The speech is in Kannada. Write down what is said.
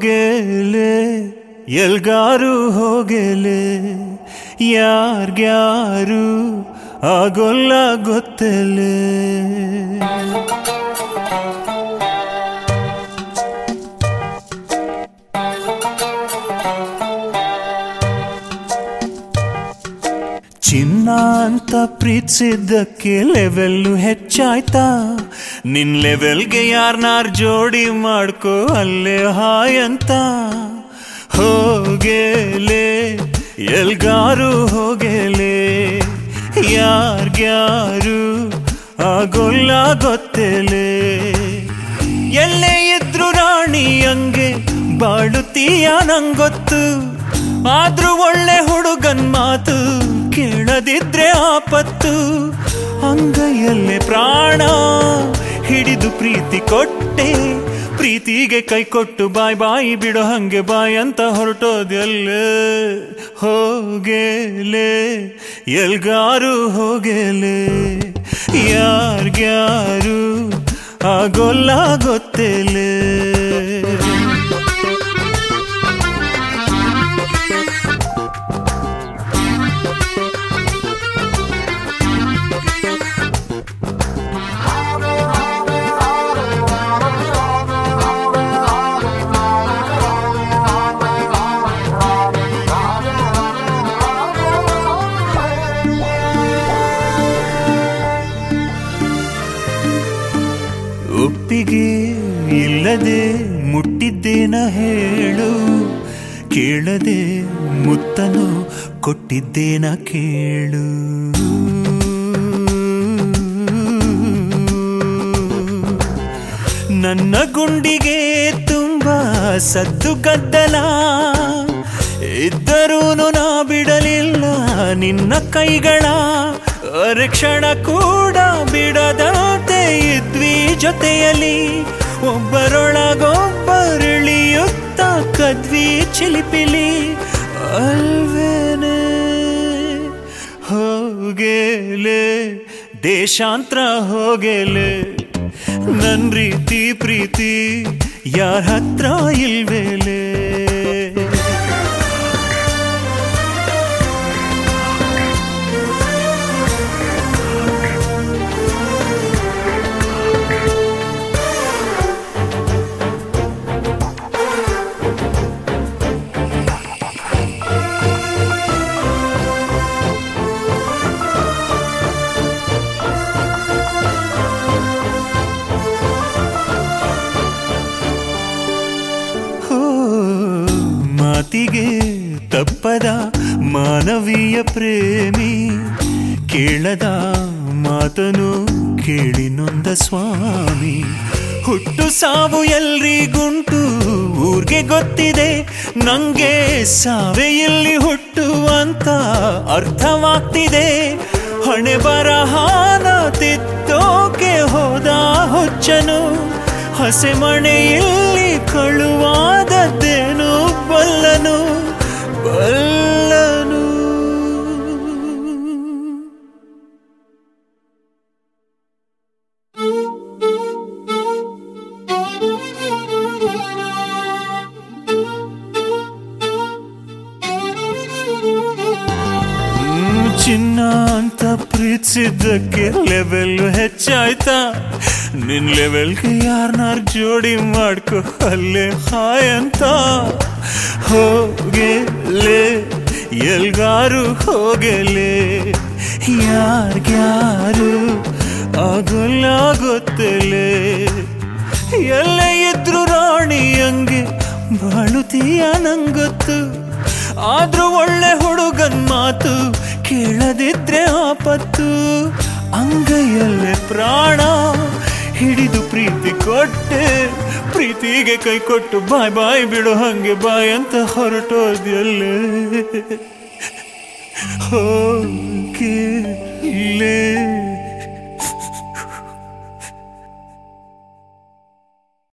ಹೋಗೆಲೆ ಎಲ್ಗಾರು ಹೋಗೆಲೆ ಯಾರ್ಗ್ಯಾರು ಆಗೋಲ್ಲ ಗೊತ್ತಲೆ ಚಿನ್ನ ಅಂತ ಪ್ರೀತಿಸಿದ್ದಕ್ಕೆ ಲೆವೆಲ್ಲು ಹೆಚ್ಚಾಯ್ತಾ ನಿನ್ ಲೆವೆಲ್ಗೆ ಯಾರನ್ನಾರ್ ಜೋಡಿ ಮಾಡ್ಕೋ ಅಲ್ಲೇ ಹಾಯ್ ಅಂತ ಹೋಗೆಲೆ ಎಲ್ಗಾರು ಹೋಗೆಲೆ ಯಾರ್ಗ್ಯಾರು ಆಗೋಲ್ಲ ಗೊತ್ತೇಲೆ ಎಲ್ಲೇ ಇದ್ರು ರಾಣಿ ಹಂಗೆ ಬಾಳುತ್ತೀಯ ನಂಗೊತ್ತು ಆದ್ರೂ ಒಳ್ಳೆ ಹುಡುಗನ್ ಮಾತು ಕೇಳದಿದ್ರೆ ಆಪತ್ತು ಅಂಗೈಯಲ್ಲೇ ಪ್ರಾಣ ಹಿಡಿದು ಪ್ರೀತಿ ಕೊಟ್ಟೆ ಪ್ರೀತಿಗೆ ಕೈ ಕೊಟ್ಟು ಬಾಯ್ ಬಾಯಿ ಬಿಡೋ ಹಂಗೆ ಬಾಯ್ ಅಂತ ಹೊರಟೋದೆಲ್ಲೇ ಹೋಗೆಲೆ ಎಲ್ಗಾರು ಹೋಗೆಲೆ ಯಾರ್ಗ್ಯಾರು ಆಗೋಲ್ಲ ಗೊತ್ತೇಲೆ ಒಪ್ಪಿಗೆ ಇಲ್ಲದೆ ಮುಟ್ಟಿದ್ದೇನ ಹೇಳು ಕೇಳದೆ ಮುತ್ತನು ಕೊಟ್ಟಿದ್ದೇನ ಕೇಳು ನನ್ನ ಗುಂಡಿಗೆ ತುಂಬಾ ಸದ್ದು ಗದ್ದಲ ಇದ್ದರೂನು ನಾ ಬಿಡಲಿಲ್ಲ ನಿನ್ನ ಕೈಗಳ ಅರಕ್ಷಣ ಕೂಡ ಬಿಡದಂತೆ ಇದ್ವಿ ಜೊತೆಯಲ್ಲಿ ಒಬ್ಬರೊಳಗೊಬ್ಬರಿಳಿಯುತ್ತ ಕದ್ವಿ ಚಿಲಿಪಿಲಿ ಅಲ್ವೇನೆ ಹೋಗೆಲೆ ದೇಶಾಂತರ ಹೋಗೆಲೆ ನನ್ ರೀತಿ ಪ್ರೀತಿ ಯಾರ ಹತ್ರ ಇಲ್ವೇಲೆ ಹೋ ಮಾತಿಗೆ ತಪ್ಪದ ಮಾನವೀಯ ಪ್ರೇಮಿ ಕೇಳದ ಮಾತನು ಕೇಳಿ ನೊಂದ ಸ್ವಾಮಿ ಹುಟ್ಟು ಸಾವು ಎಲ್ರಿಗುಂಟು ಊರ್ಗೆ ಗೊತ್ತಿದೆ ನಂಗೆ ಸಾವೇ ಇಲ್ಲಿ ಹುಟ್ಟು ಅಂತ ಅರ್ಥವಾಗ್ತಿದೆ ಹಣೆ ಬರಹಾನ ತಿತ್ತೋಕೆ ಹೋದ ಹುಚ್ಚನು ಹಸೆಮಣೆಯಲ್ಲಿ ಕಳುವಾದದ್ದೇನು ಬಲ್ಲನು ಬಲ್ಲನು ಹ್ಮ್, ಚಿನ್ನ ಅಂತ ಪ್ರೀತಿಸಿದ್ದಕ್ಕೆ ಲೆವೆಲ್ ಹೆಚ್ಚಾಯ್ತಾ ನಿನ್ ಲೆವೆಲ್ಗೆ ಯಾರನ್ನಾರ್ ಜೋಡಿ ಮಾಡ್ಕೊ ಅಲ್ಲೇ ಹಾಯ್ ಅಂತ ಹೋಗೆಲೆ ಎಲ್ಗಾರು ಹೋಗೆಲೆ ಯಾರ್ಗ್ಯಾರು ಆಗೋಲ್ಲ ಗೊತ್ತಲೆ ಎಲ್ಲೇ ಇದ್ರು ರಾಣಿ ಹಂಗೆ ಬಾಳುತ್ತೀಯ ನಂಗೊತ್ತು ಆದ್ರೂ ಒಳ್ಳೆ ಹುಡುಗನ್ ಮಾತು ಕೇಳದಿದ್ರೆ ಆಪತ್ತು ಅಂಗೈಯಲ್ಲೇ ಪ್ರಾಣ ಹಿಡಿದು ಪ್ರೀತಿ ಕೊಟ್ಟೆ ಪ್ರೀತಿಗೆ ಕೈ ಕೊಟ್ಟು ಬಾಯ್ ಬಾಯ್ ಬಿಡು ಹಂಗೆ ಬಾಯ್ ಅಂತ ಹೊರಟೋದ್ಯಲ್ಲೇ ಹೋಗಿಲ್ಲೇ